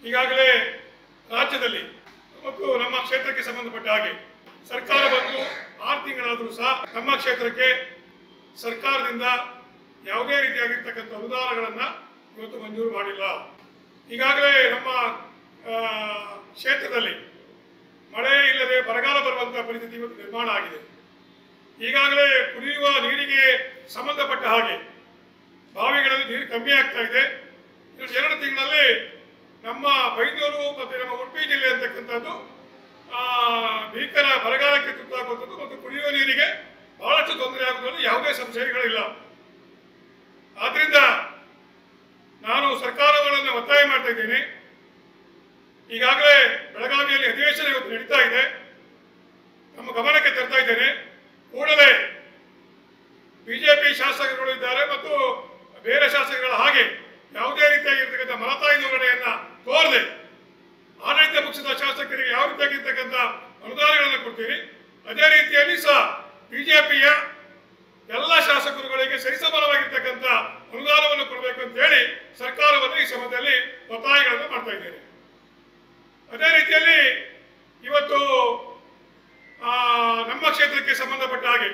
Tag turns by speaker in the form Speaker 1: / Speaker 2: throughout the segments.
Speaker 1: ಈಗಾಗಲೇ ರಾಜ್ಯದಲ್ಲಿ ಮತ್ತು ನಮ್ಮ ಕ್ಷೇತ್ರಕ್ಕೆ ಸಂಬಂಧಪಟ್ಟ ಹಾಗೆ ಸರ್ಕಾರ ಬಂದು ಆರು ತಿಂಗಳಾದರೂ ಸಹ ನಮ್ಮ ಕ್ಷೇತ್ರಕ್ಕೆ ಸರ್ಕಾರದಿಂದ ಯಾವುದೇ ರೀತಿಯಾಗಿರ್ತಕ್ಕಂಥ ಅನುದಾನಗಳನ್ನು ಇವತ್ತು ಮಂಜೂರು ಮಾಡಿಲ್ಲ ಈಗಾಗಲೇ ನಮ್ಮ ಆ, ಕ್ಷೇತ್ರದಲ್ಲಿ ಮಳೆ ಇಲ್ಲದೆ ಬರಗಾಲ ಬರುವಂತಹ ಪರಿಸ್ಥಿತಿ ಇವತ್ತು ನಿರ್ಮಾಣ ಆಗಿದೆ ಈಗಾಗಲೇ ಕುಡಿಯುವ ನೀರಿಗೆ ಸಂಬಂಧಪಟ್ಟ ಹಾಗೆ ಬಾವಿಗಳಲ್ಲಿ ನೀರು ಕಮ್ಮಿ ಆಗ್ತಾ ಇದೆ ಇನ್ನು ಎರಡು ತಿಂಗಳಲ್ಲಿ ನಮ್ಮ ಬೈಂದೂರು ಮತ್ತು ನಮ್ಮ ಉಡುಪಿ ಜಿಲ್ಲೆ ಅಂತಕ್ಕಂಥದ್ದು ಆ, ಭೀಕರ ಬರಗಾಲಕ್ಕೆ ತುತ್ತಾಗುವಂಥದ್ದು ಮತ್ತು ಕುಡಿಯುವ ನೀರಿಗೆ ಬಹಳಷ್ಟು ತೊಂದರೆ ಆಗುವುದರಲ್ಲಿ ಯಾವುದೇ ಸಂಶಯಗಳಿಲ್ಲ ಆದ್ರಿಂದ ನಾನು ಸರ್ಕಾರಗಳನ್ನು ಒತ್ತಾಯ ಮಾಡ್ತಾ ಇದ್ದೇನೆ ಈಗಾಗಲೇ ಬೆಳಗಾವಿಯಲ್ಲಿ ಅಧಿವೇಶನ ಇವತ್ತು ನಡೀತಾ ಇದೆ ನಮ್ಮ ಗಮನಕ್ಕೆ ತರ್ತಾ ಇದ್ದೇನೆ ಕೂಡಲೇ ಬಿಜೆಪಿ ಶಾಸಕರು ಇದ್ದಾರೆ ಮತ್ತು ಬೇರೆ ಶಾಸಕಗಳ ಹಾಗೆ ಯಾವುದೇ ರೀತಿಯಾಗಿರ್ತಕ್ಕಂಥ ಮಲತಾಯಿ ಧೋರಣೆಯನ್ನ ತೋರದೆ ಆಡಳಿತ ಪಕ್ಷದ ಶಾಸಕರಿಗೆ ಯಾವ ರೀತಿಯಾಗಿರ್ತಕ್ಕಂಥ ಅನುದಾನಗಳನ್ನು ಕೊಡ್ತೀರಿ ಅದೇ ರೀತಿಯಲ್ಲಿ ಸಹ ಬಿಜೆಪಿಯ ಎಲ್ಲ ಶಾಸಕರುಗಳಿಗೆ ಸರಿಸಮಾನವಾಗಿರ್ತಕ್ಕಂಥ ಅನುದಾನವನ್ನು ಕೊಡಬೇಕು ಅಂತ ಹೇಳಿ ಸರ್ಕಾರವನ್ನು ಈ ಸಮಯದಲ್ಲಿ ಒತ್ತಾಯಗಳನ್ನು ಮಾಡ್ತಾ ಇದ್ದೇನೆ ಅದೇ ರೀತಿಯಲ್ಲಿ ಇವತ್ತು ಆ, ನಮ್ಮ ಕ್ಷೇತ್ರಕ್ಕೆ ಸಂಬಂಧಪಟ್ಟ ಹಾಗೆ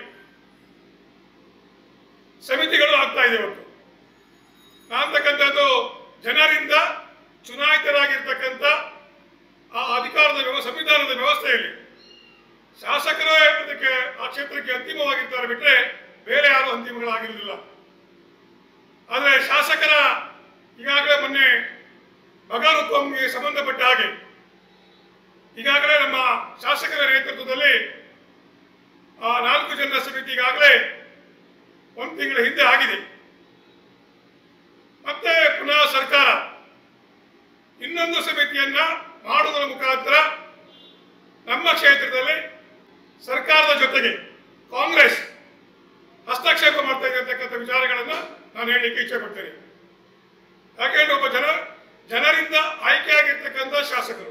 Speaker 1: ಸಮಿತಿಗಳು ಆಗ್ತಾ ಇದೆ ಇವತ್ತು ಅಂತಕ್ಕಂಥದ್ದು ಜನರಿಂದ ಚುನಾಯಿತರಾಗಿರ್ತಕ್ಕಂಥ ಆ ಅಧಿಕಾರದ ವ್ಯವ ಸಂವಿಧಾನದ ವ್ಯವಸ್ಥೆಯಲ್ಲಿ ಶಾಸಕರೇ ಅದಕ್ಕೆ ಆ ಕ್ಷೇತ್ರಕ್ಕೆ ಅಂತಿಮವಾಗಿರ್ತಾರೆ ಬಿಟ್ಟರೆ ಬೇರೆ ಯಾರು ಅಂತಿಮಗಳಾಗಿರುವುದಿಲ್ಲ ಆದರೆ ಶಾಸಕರ ಈಗಾಗಲೇ ಮೊನ್ನೆ ಬಗಾರುಕ್ವಂಗೆ ಸಂಬಂಧಪಟ್ಟ ಹಾಗೆ ಈಗಾಗಲೇ ನಮ್ಮ ಶಾಸಕರ ನೇತೃತ್ವದಲ್ಲಿ ಆ ನಾಲ್ಕು ಜನರ ಸಮಿತಿ ಈಗಾಗಲೇ ಒಂದು ತಿಂಗಳ ಹಿಂದೆ ಆಗಿದೆ ಮತ್ತೆ ಪುನಃ ಸರ್ಕಾರ ಇನ್ನೊಂದು ಸಮಿತಿಯನ್ನ ಮಾಡುವುದರ ಮುಖಾಂತರ ನಮ್ಮ ಕ್ಷೇತ್ರದಲ್ಲಿ ಸರ್ಕಾರದ ಜೊತೆಗೆ ಕಾಂಗ್ರೆಸ್ ಹಸ್ತಕ್ಷೇಪ ಮಾಡ್ತಾ ಇದೆ ಅಂತಕ್ಕಂಥ ವಿಚಾರಗಳನ್ನ ನಾನು ಹೇಳಲಿಕ್ಕೆ ಇಚ್ಛೆ ಪಡ್ತೇನೆ ಯಾಕೆಂದ್ರೆ ಒಬ್ಬ ಜನ ಜನರಿಂದ ಆಯ್ಕೆಯಾಗಿರ್ತಕ್ಕಂಥ ಶಾಸಕರು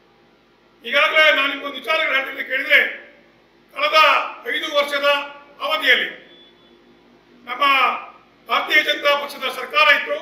Speaker 1: ಈಗಾಗಲೇ ನಾನು ನಿಮ್ಗೊಂದು ವಿಚಾರಗಳು ಹೇಳ್ತೀನಿ ಕೇಳಿದ್ರೆ ಕಳೆದ ಐದು ವರ್ಷದ ಅವಧಿಯಲ್ಲಿ ನಮ್ಮ ಭಾರತೀಯ ಜನತಾ ಪಕ್ಷದ ಸರ್ಕಾರ ಇತ್ತು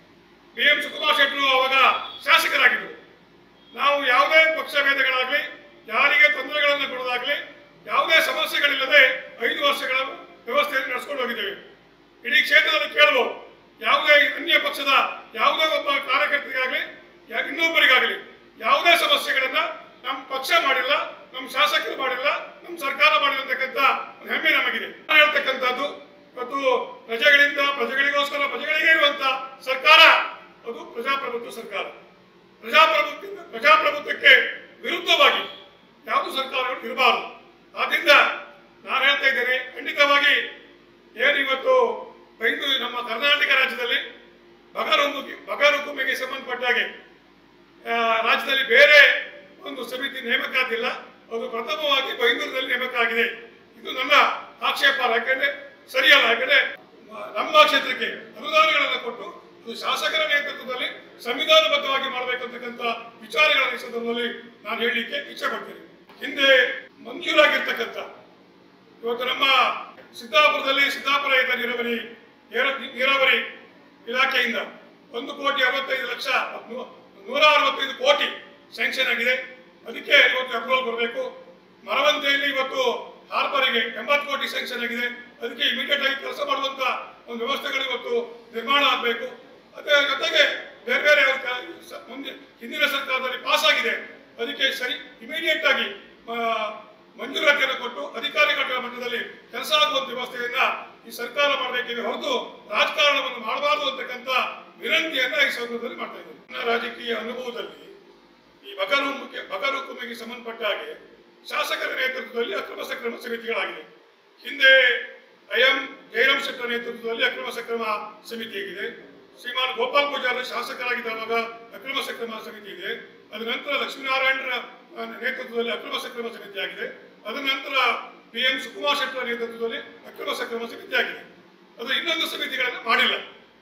Speaker 1: ಬಿ ಎಂ ಸುಕುಮಾರ್ ಶೆಟ್ಟರು ಅವಾಗ ಶಾಸಕರಾಗಿದ್ದರು ನಾವು ಯಾವುದೇ ಪಕ್ಷ ಭೇದಗಳಾಗಲಿ ಯಾರಿಗೆ ತೊಂದರೆಗಳನ್ನು ಕೊಡೋದಾಗಲಿ ಯಾವುದೇ ಸಮಸ್ಯೆಗಳಿಲ್ಲದೆ ಐದು ವರ್ಷಗಳ ವ್ಯವಸ್ಥೆಯನ್ನು ನಡೆಸ್ಕೊಂಡು ಹೋಗಿದ್ದೇವೆ ಇಡೀ ಕ್ಷೇತ್ರದಲ್ಲಿ ಕೇಳಬಹುದು ಯಾವುದೇ ಅನ್ಯ ಪಕ್ಷದ ಯಾವುದೇ ಒಬ್ಬ ಕಾರ್ಯಕರ್ತರಿಗಾಗಲಿ ಯಾ- ಇನ್ನೊಬ್ಬರಿಗಾಗಲಿ ಯಾವುದೇ ಸಮಸ್ಯೆಗಳನ್ನ ನಮ್ಮ ಪಕ್ಷ ಮಾಡಿಲ್ಲ ನಮ್ಮ ಶಾಸಕರು ಮಾಡಿಲ್ಲ ನಮ್ಮ ಸರ್ಕಾರ ಮಾಡಿಲ್ಲ ಅಂತಕ್ಕಂಥ ಒಂದು ಹೆಮ್ಮೆ ನಮಗಿದೆ ನಾನು ಹೇಳ್ತಕ್ಕಂಥದ್ದು ಇವತ್ತು ಪ್ರಜೆಗಳಿಂದ ಪ್ರಜೆಗಳಿಗೋಸ್ಕರ ಪ್ರಜೆಗಳಿಗೆ ಇರುವಂತ ಸರ್ಕಾರ ಅದು ಪ್ರಜಾಪ್ರಭುತ್ವ ಸರ್ಕಾರ ಪ್ರಜಾಪ್ರಭುತ್ವ ಪ್ರಜಾಪ್ರಭುತ್ವಕ್ಕೆ ವಿರುದ್ಧವಾಗಿ ಯಾವುದು ಸರ್ಕಾರಗಳು ಇರಬಾರದು ಆದ್ರಿಂದ ನಾನು ಹೇಳ್ತಾ ಇದ್ದೇನೆ ಖಂಡಿತವಾಗಿ ಏನು ಇವತ್ತು ಬೈಂದೂರು ನಮ್ಮ ಕರ್ನಾಟಕ ರಾಜ್ಯದಲ್ಲಿ ಬಗರೊಂದಿಗೆ ಬಗರುಕುಂಬಿಗೆ ಸಂಬಂಧಪಟ್ಟ ಹಾಗೆ ಆ, ರಾಜ್ಯದಲ್ಲಿ ಬೇರೆ ಒಂದು ಸಮಿತಿ ನೇಮಕಾತಿಲ್ಲ ಅದು ಪ್ರಥಮವಾಗಿ ಬೈಂದೂರಿನಲ್ಲಿ ನೇಮಕ ಆಗಿದೆ ಇದು ನನ್ನ ಆಕ್ಷೇಪ ಯಾಕಂದ್ರೆ ಸರಿಯಲ್ಲ ಯಾಕಂದ್ರೆ ಮ- ನಮ್ಮ ಕ್ಷೇತ್ರಕ್ಕೆ ಅನುದಾನಗಳನ್ನು ಕೊಟ್ಟು ಅದು ಶಾಸಕರ ನೇತೃತ್ವದಲ್ಲಿ ಸಂವಿಧಾನಬದ್ಧವಾಗಿ ಮಾಡಬೇಕಂತಕ್ಕಂಥ ವಿಚಾರಗಳನ್ನು ಈ ಸಂದರ್ಭದಲ್ಲಿ ನಾನು ಹೇಳಲಿಕ್ಕೆ ಇಚ್ಛೆ ಪಡ್ತೀನಿ ಹಿಂದೆ ಮಂಜೂರಾಗಿರ್ತಕ್ಕಂಥ ಇವತ್ತು ನಮ್ಮ ಸಿದ್ದಾಪುರದಲ್ಲಿ ಸಿದ್ದಾಪುರ ಏತ ನೀರಾವರಿ ನೀರ- ನೀರಾವರಿ ಇಲಾಖೆಯಿಂದ ಒಂದು ಕೋಟಿ ಅರವತ್ತೈದು ಲಕ್ಷ ನೂ- ನೂರ ಅರವತ್ತೈದು ಕೋಟಿ ಸ್ಯಾಂಕ್ಷನ್ ಆಗಿದೆ ಅದಕ್ಕೆ ಇವತ್ತು ಅಪ್ರೂವಲ್ ಕೊಡಬೇಕು ಮರವಂತೆಯಲ್ಲಿ ಇವತ್ತು ಹಾರ್ಬರಿಗೆ ಎಂಬತ್ತು ಕೋಟಿ ಸ್ಯಾಂಕ್ಷನ್ ಆಗಿದೆ ಅದಕ್ಕೆ ಇಮಿಡಿಯೇಟ್ ಆಗಿ ಕೆಲಸ ಮಾಡುವಂತ ಒಂದು ವ್ಯವಸ್ಥೆಗಳು ಇವತ್ತು ನಿರ್ಮಾಣ ಆಗಬೇಕು ಅದೇ ಜೊತೆಗೆ ಬೇರೆ ಬೇರೆ ಕ- ಸ- ಮುಂದೆ ಹಿಂದಿನ ಸರ್ಕಾರದಲ್ಲಿ ಪಾಸ್ ಆಗಿದೆ ಅದಕ್ಕೆ ಸರಿ ಇಮಿಡಿಯೇಟ್ ಆಗಿ ಆ, ಮಂಜೂರಾತಿಯನ್ನು ಕೊಟ್ಟು ಅಧಿಕಾರಿಗಳ ಮಟ್ಟದಲ್ಲಿ ಕೆಲಸ ಆಗುವಂತ ವ್ಯವಸ್ಥೆಯನ್ನ ಈ ಸರ್ಕಾರ ಮಾಡಬೇಕಿದೆ ಹೊರತು ರಾಜಕಾರಣವನ್ನು ಮಾಡಬಾರದು ಅಂತಕ್ಕಂಥ ವಿನಂತಿಯನ್ನ ಈ ಸಂದರ್ಭದಲ್ಲಿ ಮಾಡ್ತಾ ಇದ್ದೇನೆ ನನ್ನ ರಾಜಕೀಯ ಅನುಭವದಲ್ಲಿ ಈ ಬಗರು ಬಗರುಕುಮಿಗೆ ಸಂಬಂಧಪಟ್ಟ ಹಾಗೆ ಶಾಸಕರ ನೇತೃತ್ವದಲ್ಲಿ ಅಕ್ರಮ ಸಕ್ರಮ ಸಮಿತಿಗಳಾಗಿದೆ ಹಿಂದೆ ಐ ಎಂ ಜಯರಾಮ್ ಶೆಟ್ಟರ ನೇತೃತ್ವದಲ್ಲಿ ಅಕ್ರಮ ಸಕ್ರಮ ಸಮಿತಿ ಆಗಿದೆ ಶ್ರೀಮಾನ್ ಗೋಪಾಲ್ ಪೂಜಾರಿ ಶಾಸಕರಾಗಿದ್ದಾಗ ಅಕ್ರಮ ಸಕ್ರಮ ಸಮಿತಿ ಇದೆ ಅದ ನಂತರ ಲಕ್ಷ್ಮೀನಾರಾಯಣರ ಆ, ನೇತೃತ್ವದಲ್ಲಿ ಅಕ್ರಮ ಸಕ್ರಮ ಸಮಿತಿ ಆಗಿದೆ ಅದರ ನಂತರ ಪಿ ಎಂ ಸುಕುಮಾರ್ ಶೆಟ್ಟರ ನೇತೃತ್ವದಲ್ಲಿ ಅಕ್ರಮ ಸಕ್ರಮ ಸಮಿತಿ ಆಗಿದೆ ಅದು ಇನ್ನೊಂದು ಸಮಿತಿಗಳನ್ನು ಮಾಡಿಲ್ಲ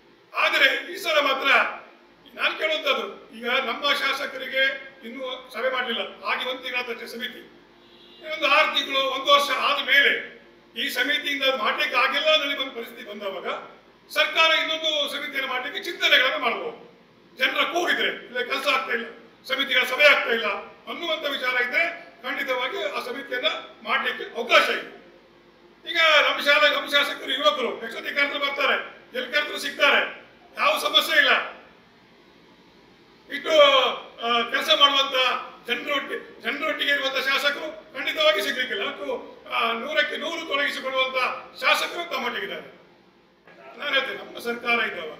Speaker 1: ಆದರೆ ಈ ಸಲ ಮಾತ್ರ ನಾನು ಕೇಳುವಂಥದ್ದು ಈಗ ನಮ್ಮ ಶಾಸಕರಿಗೆ ಇನ್ನೂ ಸಭೆ ಮಾಡಲಿಲ್ಲ ಹಾಗೆ ಒಂದು ತಿಂಗಳ ತಕ್ಷಣ ಸಮಿತಿ ಒಂದು ಆರು ತಿಂಗಳು ಒಂದು ವರ್ಷ ಆದ ಮೇಲೆ ಈ ಸಮಿತಿಯಿಂದ ಅದು ಮಾಡ್ಲಿಕ್ಕೆ ಆಗಿಲ್ಲ ಅನ್ನೋ ಒಂದು ಪರಿಸ್ಥಿತಿ ಬಂದವಾಗ ಸರ್ಕಾರ ಇನ್ನೊಂದು ಸಮಿತಿಯನ್ನು ಮಾಡಲಿಕ್ಕೆ ಚಿಂತನೆಗಳನ್ನು ಮಾಡಬಹುದು ಜನರ ಕೂಗಿದ್ರೆ ಇಲ್ಲ ಕೆಲಸ ಆಗ್ತಾ ಇಲ್ಲ ಸಮಿತಿಗಳ ಸಭೆ ಆಗ್ತಾ ಇಲ್ಲ ಅನ್ನುವಂತ ವಿಚಾರ ಇದ್ರೆ ಖಂಡಿತವಾಗಿ ಆ ಸಮಿತಿಯನ್ನ ಮಾಡಲಿಕ್ಕೆ ಅವಕಾಶ ಇದೆ ಈಗ ನಮ್ಮ ಶಾಲೆ ನಮ್ಮ ಶಾಸಕರು ಯುವಕರು ಎಷ್ಟೊತ್ತಿಗೆ ಕರೆದ್ರು ಬರ್ತಾರೆ ಎಲ್ಲಿ ಕರೆದ್ರು ಸಿಗ್ತಾರೆ ಯಾವ ಸಮಸ್ಯೆ ಇಲ್ಲ ಇಟ್ಟು ಕೆಲಸ ಮಾಡುವಂತ ಜನರೊಟ್ಟಿ ಜನರೊಟ್ಟಿಗೆ ಇರುವಂತ ಶಾಸಕರು ಖಂಡಿತವಾಗಿ ಸಿಗ್ಲಿಕ್ಕಿಲ್ಲ ಮತ್ತು ಆ, ನೂರಕ್ಕೆ ನೂರು ತೊಡಗಿಸಿಕೊಳ್ಳುವಂತ ಶಾಸಕರು ತಮ್ಮೊಟ್ಟಿಗಿದ್ದಾರೆ ನಾನು ಹೇಳ್ತೇನೆ ನಮ್ಮ ಸರ್ಕಾರ ಇದ್ದವಾಗ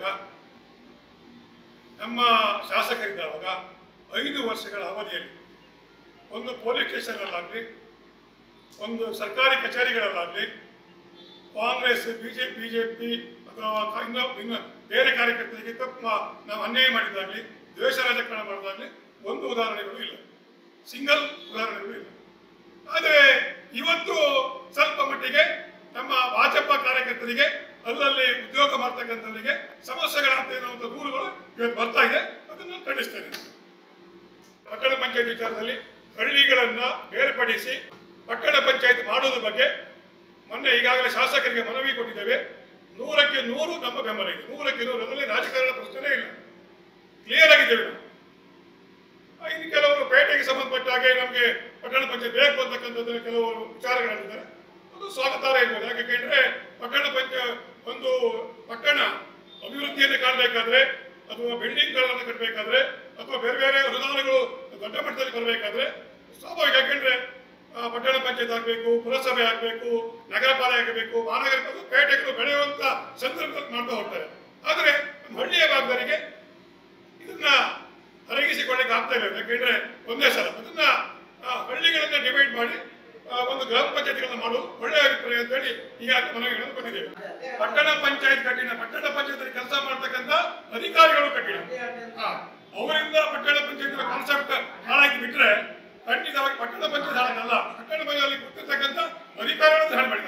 Speaker 1: ನಮ್ಮ ಶಾಸಕರಿದ್ದವಾಗ ಐದು ವರ್ಷಗಳ ಅವಧಿಯಲ್ಲಿ ಒಂದು ಪೊಲೀಸ್ ಸ್ಟೇಷನ್ನಲ್ಲಾಗಲಿ ಒಂದು ಸರ್ಕಾರಿ ಕಚೇರಿಗಳಲ್ಲಾಗಲಿ ಕಾಂಗ್ರೆಸ್ ಬಿಜೆಪಿ ಬಿಜೆಪಿ ಅಥವಾ ಕ- ಇನ್ನು ಇನ್ನು ಬೇರೆ ಕಾರ್ಯಕರ್ತರಿಗೆ ತಪ್ಪು ಮಾ- ನಾವು ಅನ್ಯಾಯ ಮಾಡಿದ್ದಾಗಲಿ ದ್ವೇಷ ರಾಜಕಾರಣ ಮಾಡಿದಾಗಲಿ ಒಂದು ಉದಾಹರಣೆಗಳು ಇಲ್ಲ ಸಿಂಗಲ್ ಉದಾಹರಣೆಗಳು ಇಲ್ಲ ಆದರೆ ಇವತ್ತು ಸ್ವಲ್ಪ ಮಟ್ಟಿಗೆ ನಮ್ಮ ಭಾಜಪ ಕಾರ್ಯಕರ್ತರಿಗೆ ಅಲ್ಲಲ್ಲಿ ಉದ್ಯೋಗ ಮಾಡ್ತಕ್ಕಂಥವರಿಗೆ ಸಮಸ್ಯೆಗಳಾಗ್ತಾ ಇರುವಂತ ದೂರುಗಳು ಇವತ್ತು ಬರ್ತಾ ಇದೆ ಅದನ್ನು ನಾನು ಖಂಡಿಸ್ತೇನೆ ಪಟ್ಟಣ ಪಂಚಾಯತ್ ವಿಚಾರದಲ್ಲಿ ಹಳ್ಳಿಗಳನ್ನ ಬೇರ್ಪಡಿಸಿ ಪಟ್ಟಣ ಪಂಚಾಯತ್ ಮಾಡೋದ್ರ ಬಗ್ಗೆ ಮೊನ್ನೆ ಈಗಾಗಲೇ ಶಾಸಕರಿಗೆ ಮನವಿ ಕೊಟ್ಟಿದ್ದೇವೆ ನೂರಕ್ಕೆ ನೂರು ನಮ್ಮ ಬೆಂಬಲ ಇದೆ ನೂರಕ್ಕೆ ನೂರು ಅದರಲ್ಲಿ ರಾಜಕಾರಣ ಪ್ರಶ್ನೆ ಇಲ್ಲ ಕ್ಲಿಯರ್ ಆಗಿದ್ದೇವೆ ನಾವು ಆ, ಇನ್ನು ಕೆಲವರು ಪೇಟೆಗೆ ಸಂಬಂಧಪಟ್ಟ ಹಾಗೆ ನಮಗೆ ಪಟ್ಟಣ ಪಂಚಾಯತ್ ಬೇಕು ಅಂತಕ್ಕಂಥದ್ದು ಕೆಲವರು ವಿಚಾರಗಳಿದ್ದಾರೆ ಅದು ಸ್ವಾಗತಾರ್ಹ ಇರ್ಬೋದು ಯಾಕೆ ಕೇಳಿದ್ರೆ ಪಟ್ಟಣ ಪಂಚ ಒಂದು ಪಟ್ಟಣ ಅಭಿವೃದ್ಧಿಯನ್ನು ಕಾಣಬೇಕಾದ್ರೆ ಅಥವಾ ಬಿಲ್ಡಿಂಗ್ಗಳನ್ನು ಕಟ್ಟಬೇಕಾದ್ರೆ ಅಥವಾ ಬೇರೆ ಬೇರೆ ಅನುದಾನಗಳು ದೊಡ್ಡ ಮಟ್ಟದಲ್ಲಿ ಬರಬೇಕಾದ್ರೆ ಸ್ವಾಭಾವಿಕ ಯಾಕೆಂದ್ರೆ ಆ, ಪಟ್ಟಣ ಪಂಚಾಯತ್ ಆಗಬೇಕು ಪುರಸಭೆ ಆಗಬೇಕು ನಗರ ಪಾಲಿಕೆ ಆಗಬೇಕು ಮಹಾನಗರ ಪಾಲಿಕೆ, ಪೇಟೆಗಳು ಬೆಳೆಯುವಂತ ಸಂದರ್ಭದಲ್ಲಿ ಮಾಡ್ತಾ ಹೋಗ್ತಾರೆ ಆದರೆ ನಮ್ಮ ಹಳ್ಳಿಯ ಭಾಗದವರಿಗೆ ಇದನ್ನ ಅರಗಿಸಿಕೊಳ್ಳಿಕ್ಕೆ ಆಗ್ತಾ ಇಲ್ಲ ಯಾಕೆಂದ್ರೆ ಒಂದೇ ಸಲ ಅದನ್ನ ಆ, ಹಳ್ಳಿಗಳನ್ನ ಡಿವೈಡ್ ಮಾಡಿ ಆ, ಒಂದು ಗ್ರಾಮ ಪಂಚಾಯತ್ಗಳನ್ನ ಮಾಡೋದು ಒಳ್ಳೆಯ ಅಭಿಪ್ರಾಯ ಅಂತೇಳಿ ಈಗಾಗಲೇ ಮನವಿಗಳನ್ನು ಬಂದಿದ್ದೇವೆ ಪಟ್ಟಣ ಪಂಚಾಯತ್ ಕಠಿಣ ಪಟ್ಟಣ ಪಂಚಾಯತ್ ಕೆಲಸ ಮಾಡ್ತಕ್ಕಂಥ ಅಧಿಕಾರಿಗಳು ಕಠಿಣ ಹಾ, ಅವರಿಂದ ಪಟ್ಟಣ ಪಂಚಾಯತ್ ಕಾನ್ಸೆಪ್ಟ್ ಹಾಳಾಗಿ ಬಿಟ್ರೆ ಖಂಡಿತವಾಗಿ ಪಟ್ಟಣ ಪಂಚಾಯತ್ ಹಾಳಾಗಲ್ಲ ಪಟ್ಟಣ ಪಂಚಾಯತ್ ಗೊತ್ತಿರ್ತಕ್ಕಂಥ ಅಧಿಕಾರಿಗಳನ್ನು ಹಾಳು ಮಾಡಿದ್ದಾರೆ